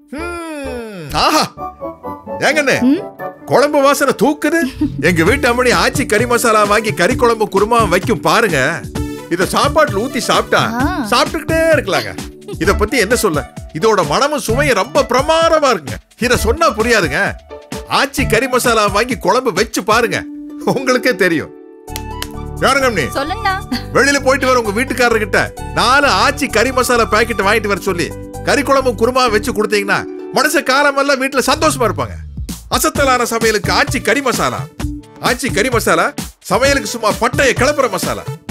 ம், ஆஹா ஏங்கண்ணே குழம்பு வாசனை தூக்குது எங்க வீட்டு அம்மணி ஆச்சி கறி மசாலா வாங்கி கறி குழம்பு குருமா வைக்கும் பாருங்க இத சாப்பாட்டுல ஊத்தி சாப்பிட்டா ஆ. சாப்பிட்டுக்கிட்டே இருக்கலாங்க இத பத்தி என்ன சொல்ல இதோட மனமும் சுவையும் ரொம்ப பிரமாதமா இருக்குங்க இத சொன்னா புரியாதுங்க ஆச்சி கறி மசாலா வாங்கி குழம்பு வச்சு பாருங்க உங்களுக்கே தெரியும் யாருங்க அம்மணி சொல்லுங்கண்ணா வெளியில போயிட்டு வர உங்க வீட்டுக்காரர்கிட்ட நாலு ஆச்சி கறி மசாலா பாக்கெட் வாங்கிட்டு வர சொல்லி கறி குழம்பு குருமா வச்சு கொடுத்தீங்கன்னா மனுஷ காலமெல்லாம் வீட்டுல சந்தோஷமா இருப்பாங்க அசத்தலான சமையலுக்கு ஆச்சி கறி மசாலா ஆச்சி கறி மசாலா சமையலுக்கு சும்மா பட்டைய கிளப்புற மசாலா